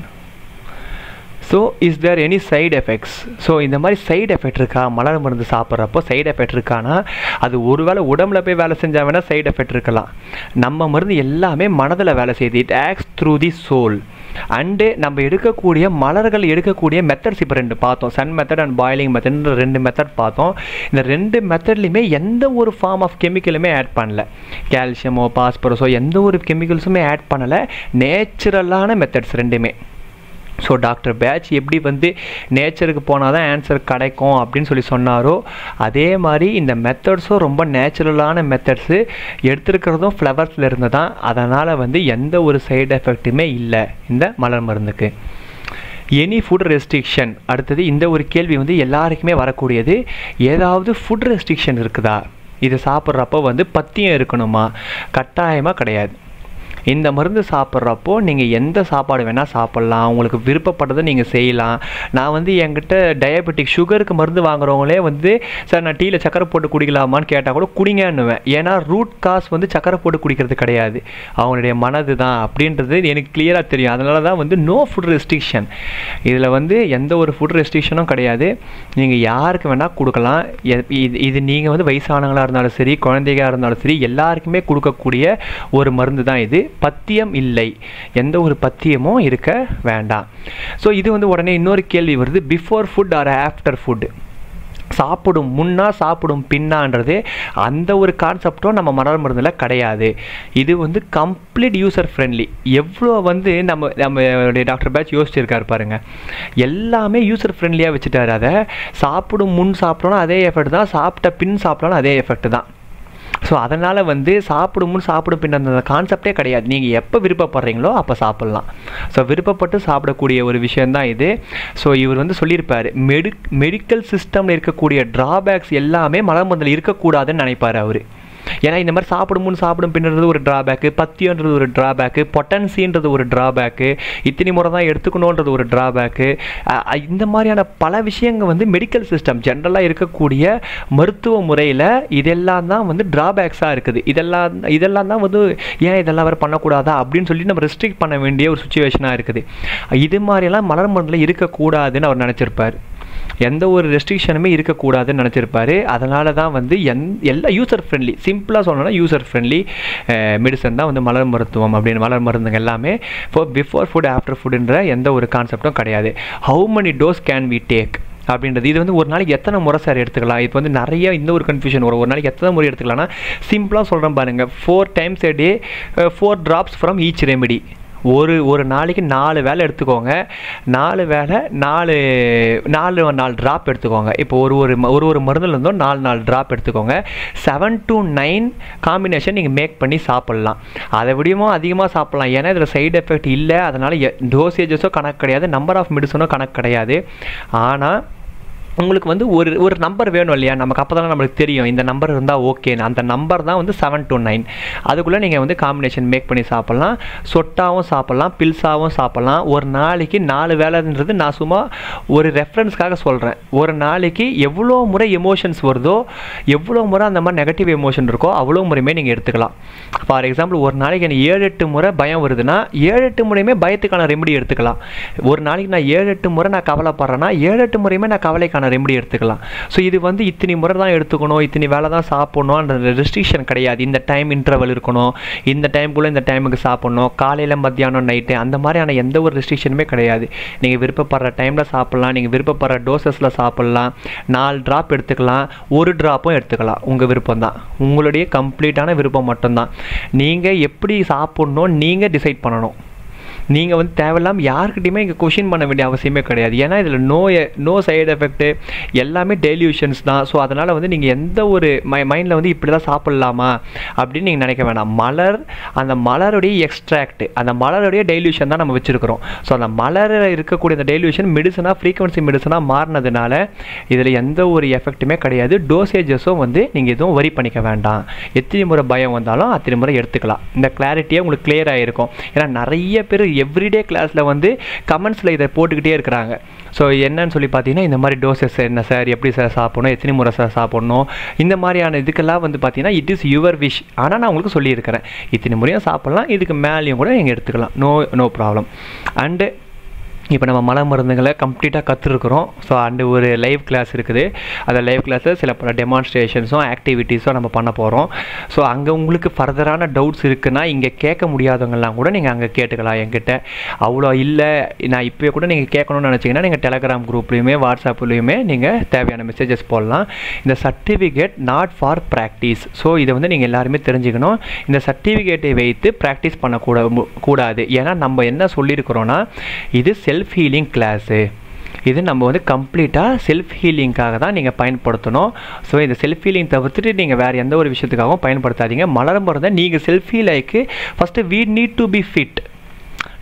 so is there any side effects so இந்த மாதிரி சைடு எஃபெக்ட் இருக்கா மலர் மருந்து சாப்பிட்றப்போ சைடு எஃபெக்ட் இருக்கானா அது ஒருவேளை உடம்புல போய் வேலை செஞ்சால் வேணால் சைடு எஃபெக்ட் இருக்கலாம் நம்ம மருந்து எல்லாமே மனதில் வேலை செய்யுது it acts through the soul and நம்ம எடுக்கக்கூடிய மலர்கள் எடுக்கக்கூடிய மெத்தட்ஸ் இப்போ ரெண்டு பார்த்தோம் sun method and boiling method ரெண்டு மெத்தட் பார்த்தோம் இந்த ரெண்டு மெத்தட்லையுமே எந்த ஒரு ஃபார்ம் ஆஃப் கெமிக்கலுமே ஆட் பண்ணல கால்சியமோ பாஸ்பரஸோ எந்த ஒரு கெமிக்கல்ஸுமே ஆட் பண்ணலை நேச்சுரலான மெத்தட்ஸ் ரெண்டுமே ஸோ டாக்டர் பேட்ச் எப்படி வந்து நேச்சருக்கு போனால் தான் ஆன்சர் கிடைக்கும் அப்படின்னு சொல்லி சொன்னாரோ அதே மாதிரி இந்த மெத்தட்ஸும் ரொம்ப நேச்சுரலான மெத்தட்ஸு எடுத்துருக்கிறதும் ஃப்ளவர்ஸில் இருந்து தான் அதனால் வந்து எந்த ஒரு சைடு எஃபெக்ட்டுமே இல்லை இந்த மலர் மருந்துக்கு எனி ஃபுட் ரெஸ்ட்ரிக்ஷன் அடுத்தது இந்த ஒரு கேள்வி வந்து எல்லாருக்குமே வரக்கூடியது ஏதாவது ஃபுட் ரெஸ்ட்ரிக்ஷன் இருக்குதா இது சாப்பிட்றப்போ வந்து பத்தியம் இருக்கணுமா கட்டாயமாக கிடையாது இந்த மருந்து சாப்பிட்றப்போ நீங்கள் எந்த சாப்பாடு வேணால் சாப்பிட்லாம் உங்களுக்கு விருப்பப்பட்டதை நீங்கள் செய்யலாம் நான் வந்து என்கிட்ட டயபெட்டிக் சுகருக்கு மருந்து வாங்குறவங்களே வந்து சார் நான் டீயில் சக்கரை போட்டு குடிக்கலாமான்னு கேட்டால் கூட குடிங்கன்னுவேன் ஏன்னா ரூட் காஸ் வந்து சக்கரை போட்டு குடிக்கிறது கிடையாது அவங்களுடைய மனது தான் அப்படின்றது எனக்கு கிளியராக தெரியும் அதனால தான் வந்து நோ ஃபுட் ரெஸ்ட்ரிக்ஷன் இதில் வந்து எந்த ஒரு ஃபுட் ரெஸ்ட்ரிக்ஷனும் கிடையாது நீங்கள் யாருக்கு வேணால் கொடுக்கலாம் எ- இது இது நீங்கள் வந்து வயசானவங்களாக இருந்தாலும் சரி குழந்தைகளாக இருந்தாலும் சரி எல்லாருக்குமே கொடுக்கக்கூடிய ஒரு மருந்து தான் இது பத்தியம் இல்லை எந்த ஒரு பத்தியமும் இருக்க வேண்டாம் ஸோ இது வந்து உடனே இன்னொரு கேள்வி வருது before food or after food சாப்பிடும் முன்னா சாப்பிடும் பின்னான்றது அந்த ஒரு கான்செப்டும் நம்ம மலர் மருந்தில் கிடையாது இது வந்து கம்ப்ளீட் யூசர் ஃப்ரெண்ட்லி எவ்வளோ வந்து நம்ம நம்ம டாக்டர் பேட்ச் யோசிச்சிருக்காரு பாருங்க எல்லாமே யூசர் ஃப்ரெண்ட்லியாக வச்சுட்டாரு அதை சாப்பிடும் முன் சாப்பிட்டோன்னா அதே எஃபெக்ட் தான் சாப்பிட்ட பின் சாப்பிட்டோன்னா அதே எஃபெக்ட் தான் ஸோ அதனால் வந்து சாப்பிடும் முன் சாப்பிடும் பின் அந்த கான்செப்டே கிடையாது நீங்கள் எப்போ விருப்பப்படுறீங்களோ அப்போ சாப்பிட்லாம் ஸோ விருப்பப்பட்டு சாப்பிடக்கூடிய ஒரு விஷயந்தான் இது ஸோ இவர் வந்து சொல்லியிருப்பார் மெடி மெடிக்கல் சிஸ்டமில் இருக்கக்கூடிய ட்ராபேக்ஸ் எல்லாமே மலர் மருந்தில் இருக்கக்கூடாதுன்னு நினைப்பார் அவர் ஏன்னா இந்த மாதிரி சாப்பிடும் முன் சாப்பிடும் பின்னுறது ஒரு ட்ராபேக்கு பத்தியன்றது ஒரு ட்ராபேக்கு பொட்டன்சின்றது ஒரு ட்ராபேக்கு இத்தனை முறை தான் எடுத்துக்கணுன்றது ஒரு ட்ராபேக்கு இந்த மாதிரியான பல விஷயங்கள் வந்து மெடிக்கல் சிஸ்டம் ஜென்ரலாக இருக்கக்கூடிய மருத்துவ முறையில் இதெல்லாம் தான் வந்து ட்ராபேக்ஸாக இருக்குது இதெல்லாம் இதெல்லாம் தான் வந்து ஏன் இதெல்லாம் வேறு பண்ணக்கூடாதா அப்படின்னு சொல்லி நம்ம ரெஸ்ட்ரிக்ட் பண்ண வேண்டிய ஒரு சுச்சுவேஷனாக இருக்குது இது மாதிரியெல்லாம் மலர் மருந்தில் இருக்கக்கூடாதுன்னு அவர் நினச்சிருப்பார் எந்த ஒரு ரெஸ்ட்ரிக்ஷனுமே இருக்கக்கூடாதுன்னு நினச்சிருப்பாரு அதனால தான் வந்து எந் எல்லா யூசர் ஃப்ரெண்ட்லி சிம்பிளாக சொல்லணும்னா யூசர் ஃப்ரெண்ட்லி மெடிசன் தான் வந்து மலர் மருத்துவம் அப்படின்னு மலர் மருந்துங்க எல்லாமே இப்போ பிஃபோர் ஃபுட் ஆஃப்டர் ஃபுட்டுன்ற எந்த ஒரு கான்செப்டும் கிடையாது how many dose can we take அப்படின்றது இது வந்து ஒரு நாளைக்கு எத்தனை முறை சார் எடுத்துக்கலாம் இப்போ வந்து நிறைய இந்த ஒரு கன்ஃபியூஷன் வரும் ஒரு நாளைக்கு எத்தனை முறை எடுத்துக்கலாம்னா சிம்பிளாக சொல்கிறேன் பாருங்கள் four times a day four drops from each remedy ஒரு ஒரு நாளைக்கு நாலு வேலை எடுத்துக்கோங்க நாலு வேலை நாலு நாலு நாலு ட்ராப் எடுத்துக்கோங்க இப்போ ஒரு ஒரு ம- ஒரு ஒரு மருந்துல இருந்தும் நாலு நாலு ட்ராப் எடுத்துக்கோங்க செவன் to நைன் காம்பினேஷன் நீங்கள் மேக் பண்ணி சாப்பிட்லாம் அதை விடவும் அதிகமாக சாப்பிட்லாம் ஏன்னா இதில் சைடு எஃபெக்ட் இல்லை அதனால் டோசேஜஸும் கணக்கு கிடையாது நம்பர் ஆஃப் மெடிசனும் கணக்கு கிடையாது ஆனால் உங்களுக்கு வந்து ஒரு ஒரு நம்பர் வேணும் இல்லையா நமக்கு அப்போ தானே நம்மளுக்கு தெரியும் இந்த நம்பர் இருந்தால் ஓகேன்னு அந்த நம்பர் தான் வந்து செவன் to நைன் அதுக்குள்ளே நீங்கள் வந்து காம்பினேஷன் மேக் பண்ணி சாப்பிட்லாம் சொட்டாவும் சாப்பிட்லாம் பில்ஸாவும் சாப்பிட்லாம் ஒரு நாளைக்கு நாலு வேலைன்றது நான் சும்மா ஒரு ரெஃபரன்ஸ்க்காக சொல்கிறேன் ஒரு நாளைக்கு எவ்வளோ முறை எமோஷன்ஸ் வருதோ எவ்வளோ முறை அந்த மாதிரி நெகட்டிவ் எமோஷன் இருக்கோ அவ்வளோ முறையுமே நீங்கள் எடுத்துக்கலாம் ஃபார் எக்ஸாம்பிள் ஒரு நாளைக்கு எனக்கு ஏழு எட்டு முறை பயம் வருதுன்னா ஏழு எட்டு முறையுமே பயத்துக்கான ரெமெடி எடுத்துக்கலாம் ஒரு நாளைக்கு நான் ஏழு எட்டு முறை நான் கவலைப்படுறேன்னா ஏழு எட்டு முறையுமே நான் கவலைக்கான ரெமெடி எடுத்துக்கலாம் ஸோ இது வந்து இத்தனை முறை தான் எடுத்துக்கணும் இத்தனை வேலை தான் சாப்பிடணும் அந்த ரெஸ்ட்ரிக்ஷன் கிடையாது இந்த டைம் இன்டர்வல் இருக்கணும் இந்த டைமுக்குள்ளே இந்த டைமுக்கு சாப்பிடணும் காலையில் மத்தியானம் நைட்டு அந்த மாதிரியான எந்த ஒரு ரெஸ்ட்ரிக்ஷனுமே கிடையாது நீங்கள் விருப்பப்படுற டைமில் சாப்பிட்லாம் நீங்கள் விருப்பப்படுற டோசஸில் சாப்பிட்லாம் நாலு ட்ராப் எடுத்துக்கலாம் ஒரு ட்ராப்பும் எடுத்துக்கலாம் உங்கள் விருப்பம் தான் உங்களுடைய கம்ப்ளீட்டான விருப்பம் மட்டும்தான் நீங்கள் எப்படி சாப்பிட்ணும் நீங்கள் டிசைட் பண்ணணும் நீங்கள் வந்து தேவையில்லாமல் யாருக்கிட்டையுமே இங்கே கொஷின் பண்ண வேண்டிய அவசியமே கிடையாது ஏன்னா இதில் நோ நோ சைடு எஃபெக்ட்டு எல்லாமே டெலியூஷன்ஸ் தான் ஸோ அதனால் வந்து நீங்கள் எந்த ஒரு மை மைண்டில் வந்து இப்படி தான் சாப்பிட்லாமா அப்படின்னு நீங்கள் நினைக்க வேணாம் மலர் அந்த மலருடைய எக்ஸ்ட்ராக்ட் அந்த மலருடைய டெய்ல்யூஷன் தான் நம்ம வச்சுருக்கிறோம் ஸோ அந்த மலரில் இருக்கக்கூடிய அந்த டெய்ல்யூஷன் மெடிசனாக ஃப்ரீக்வன்சி மெடிசனாக மாறினதுனால இதில் எந்த ஒரு எஃபெக்ட்டுமே கிடையாது டோசேஜஸும் வந்து நீங்கள் எதுவும் வரி பண்ணிக்க வேண்டாம் எத்தனை முறை பயம் வந்தாலும் அத்தனை முறை எடுத்துக்கலாம் இந்த கிளாரிட்டியே உங்களுக்கு clear ஆகிருக்கும் ஏன்னா நிறைய பேர் எவ்ரிடே கிளாஸில் வந்து கமெண்ட்ஸில் இதை போட்டுக்கிட்டே இருக்கிறாங்க ஸோ என்னன்னு சொல்லி பார்த்தீங்கன்னா இந்த மாதிரி டோசஸ் என்ன சார் எப்படி சார் சாப்பிடணும் எத்தனை முறை சார் சாப்பிடணும் இந்த மாதிரியான இதுக்கெல்லாம் வந்து பார்த்தீங்கன்னா இட் இஸ் யுவர் விஷ் ஆனால் நான் உங்களுக்கு சொல்லியிருக்கிறேன் இத்தனை முறையும் சாப்பிட்லாம் இதுக்கு மேலேயும் கூட நீங்கள் எடுத்துக்கலாம் நோ நோ ப்ராப்ளம் அண்டு இப்போ நம்ம மலை மருந்துகளை கம்ப்ளீட்டாக கற்றுருக்குறோம் ஸோ அண்டு ஒரு லைவ் கிளாஸ் இருக்குது அந்த லைவ் கிளாஸில் சில பல டெமான்ஸ்ட்ரேஷன்ஸும் ஆக்டிவிட்டீஸும் நம்ம பண்ண போகிறோம் ஸோ அங்கே உங்களுக்கு ஃபர்தரான டவுட்ஸ் இருக்குன்னா இங்கே கேட்க முடியாதவங்கலாம் கூட நீங்கள் அங்கே கேட்டுக்கலாம் என்கிட்ட அவ்வளோ இல்லை நான் இப்போயே கூட நீங்கள் கேட்கணும்னு நினச்சிங்கன்னா நீங்கள் டெலகிராம் குரூப்லேயுமே வாட்ஸ்அப்லேயுமே நீங்கள் தேவையான மெசேஜஸ் போடலாம் இந்த certificate not for practice so இதை வந்து நீங்கள் எல்லாருமே தெரிஞ்சுக்கணும் இந்த சர்டிஃபிகேட்டை வைத்து ப்ராக்டிஸ் பண்ணக்கூட கூடாது ஏன்னா நம்ம என்ன சொல்லியிருக்கிறோன்னா இது செல்ஃப் ஹீலிங் கிளாஸு இது நம்ம வந்து கம்ப்ளீட்டாக செல்ஃப் ஹீலிங்காக தான் நீங்கள் பயன்படுத்தணும் ஸோ இந்த செல்ஃப் ஹீலிங் தவிர்த்துட்டு நீங்கள் வேறு எந்த ஒரு விஷயத்துக்காகவும் பயன்படுத்தாதீங்க மலர் மருந்தை நீங்கள் செல்ஃப் ஹீல் ஆயிக்கு first we need to be fit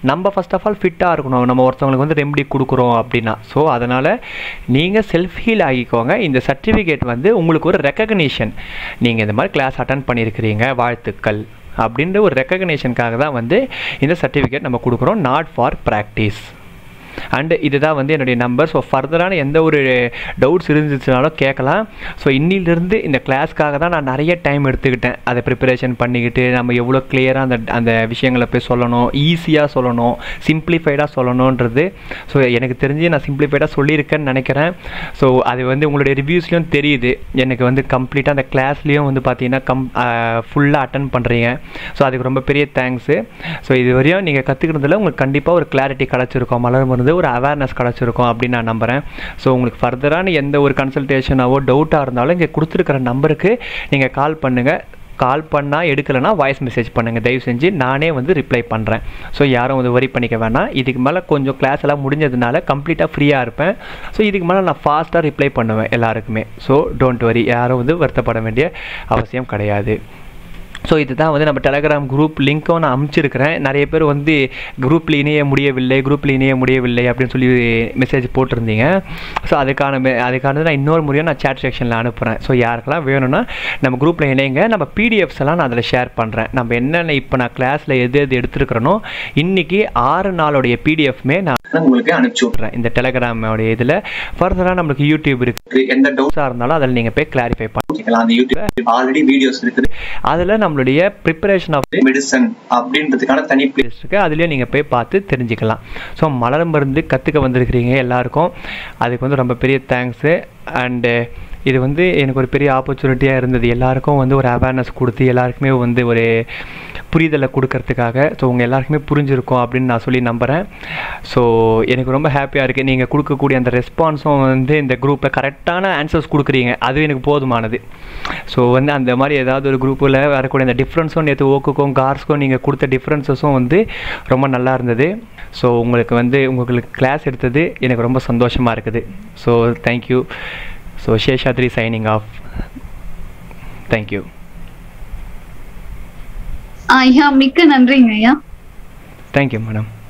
நம்ம ஃபர்ஸ்ட் ஆஃப் ஆல் ஃபிட்டாக இருக்கணும் நம்ம ஒருத்தவங்களுக்கு வந்து ரெமெடி கொடுக்குறோம் அப்படின்னா ஸோ அதனால் நீங்கள் செல்ஃப் ஹீல் ஆகிக்கோங்க இந்த சர்டிஃபிகேட் வந்து உங்களுக்கு ஒரு ரெக்கக்னிஷன் நீங்கள் இந்த மாதிரி கிளாஸ் அட்டன் பண்ணியிருக்கிறீங்க வாழ்த்துக்கள் அப்படின்ற ஒரு ரெக்கக்னேஷனுக்காக தான் வந்து இந்த சர்டிஃபிகேட் நம்ம கொடுக்குறோம் நாட் ஃபார் ப்ராக்டிஸ் அண்டு இதுதான் வந்து என்னுடைய நம்பர் ஸோ ஃபர்தரான எந்த ஒரு டவுட்ஸ் இருந்துச்சுனாலும் கேட்கலாம் ஸோ இன்னிலிருந்து இந்த கிளாஸ்க்காக தான் நான் நிறைய டைம் எடுத்துக்கிட்டேன் அதை ப்ரிப்பரேஷன் பண்ணிக்கிட்டு நம்ம எவ்வளோ கிளியராக அந்த அந்த விஷயங்களை போய் சொல்லணும் ஈஸியாக சொல்லணும் சிம்பிளிஃபைடாக சொல்லணுன்றது ஸோ எனக்கு தெரிஞ்சு நான் சிம்பிளிஃபைடாக சொல்லியிருக்கேன்னு நினைக்கிறேன் ஸோ அது வந்து உங்களுடைய ரிவ்யூஸ்லையும் தெரியுது எனக்கு வந்து கம்ப்ளீட்டாக அந்த கிளாஸ்லேயும் வந்து பார்த்தீங்கன்னா கம் ஃபுல்லாக அட்டன் பண்ணுறீங்க ஸோ அதுக்கு ரொம்ப பெரிய தேங்க்ஸு ஸோ இது வரையும் நீங்கள் கற்றுக்கிறதுல உங்களுக்கு கண்டிப்பாக ஒரு கிளாரிட்டி கிடச்சிருக்கும் மலர் மருந்து ஒரு அவேர்னஸ் கிடச்சிருக்கும் அப்படின்னு நான் நம்புகிறேன் ஸோ உங்களுக்கு ஃபர்தரான எந்த ஒரு கன்சல்டேஷனாவோ டவுட்டாக இருந்தாலும் இங்கே கொடுத்துருக்கிற நம்பருக்கு நீங்கள் கால் பண்ணுங்கள் கால் பண்ணால் எடுக்கலைன்னா வாய்ஸ் மெசேஜ் பண்ணுங்கள் தயவு செஞ்சு நானே வந்து ரிப்ளை பண்ணுறேன் ஸோ யாரும் வந்து வரி பண்ணிக்க வேணாம் இதுக்கு மேலே கொஞ்சம் கிளாஸ் எல்லாம் முடிஞ்சதுனால கம்ப்ளீட்டாக ஃப்ரீயாக இருப்பேன் ஸோ இதுக்கு மேலே நான் ஃபாஸ்ட்டாக ரிப்ளை பண்ணுவேன் எல்லாருக்குமே ஸோ டோன்ட் வரி யாரும் வந்து வருத்தப்பட வேண்டிய அவசியம் கிடையாது ஸோ இதுதான் வந்து நம்ம டெலகிராம் குரூப் லிங்க்கும் நான் அமுச்சிருக்கிறேன் நிறைய பேர் வந்து குரூப்பில் இணைய முடியவில்லை குரூப்பில் இணைய முடியவில்லை அப்படின்னு சொல்லி மெசேஜ் போட்டிருந்தீங்க ஸோ அதுக்கான மெ- அதுக்கானது நான் இன்னொரு முறையும் நான் சேட் செக்ஷனில் அனுப்புகிறேன் ஸோ யாருக்கெல்லாம் வேணும்னா நம்ம குரூப்பில் இணைங்க நம்ம பிடிஎஃப்ஸ் எல்லாம் நான் அதில் ஷேர் பண்ணுறேன் நம்ம என்னென்ன இப்போ நான் கிளாஸில் எது எது எடுத்துருக்கிறனோ இன்னைக்கு ஆறு நாளுடைய பிடிஎஃப்மே நான் உங்களுக்கு அனுப்பிச்சி விட்றேன் இந்த டெலகிராமோடைய இதில் ஃபர்தராக நம்மளுக்கு யூடியூப் இருக்குது எந்த டவுட்ஸாக இருந்தாலும் அதில் நீங்கள் போய் கிளாரிஃபை பண்ணிக்கலாம் அந்த யூடியூப் ஆல்ரெடி வீடியோஸ் இருக்குது அதில் நம்மளுடைய ப்ரிப்பரேஷன் ஆஃப் மெடிசன் அப்படின்றதுக்கான தனி பிளேஸ் இருக்குது அதுலேயும் நீங்கள் போய் பார்த்து தெரிஞ்சுக்கலாம் ஸோ மலர் மருந்து கற்றுக்க வந்திருக்கிறீங்க எல்லாருக்கும் அதுக்கு வந்து ரொம்ப பெரிய தேங்க்ஸு அண்டு இது வந்து எனக்கு ஒரு பெரிய ஆப்பர்ச்சுனிட்டியாக இருந்தது எல்லாருக்கும் வந்து ஒரு அவேர்னஸ் கொடுத்து எல்லாருக்குமே வந்து ஒரு புரிதலை கொடுக்கறதுக்காக ஸோ உங்கள் எல்லாருக்குமே புரிஞ்சிருக்கும் அப்படின்னு நான் சொல்லி நம்புகிறேன் ஸோ எனக்கு ரொம்ப ஹாப்பியாக இருக்குது நீங்கள் கொடுக்கக்கூடிய அந்த ரெஸ்பான்ஸும் வந்து இந்த குரூப்பில் கரெக்டான ஆன்சர்ஸ் கொடுக்குறீங்க அது எனக்கு போதுமானது ஸோ வந்து அந்த மாதிரி ஏதாவது ஒரு குரூப்பில் வரக்கூடிய அந்த டிஃப்ரென்ஸும் நேற்று ஓக்குக்கும் கார்ஸ்க்கும் நீங்கள் கொடுத்த டிஃப்ரென்சஸும் வந்து ரொம்ப நல்லா இருந்தது ஸோ உங்களுக்கு வந்து உங்களுக்கு கிளாஸ் எடுத்தது எனக்கு ரொம்ப சந்தோஷமாக இருக்குது so thank you so Seshadri signing off thank you ஐயா மிக்க நன்றிங்க ஐயா தேங்க்யூ மேடம்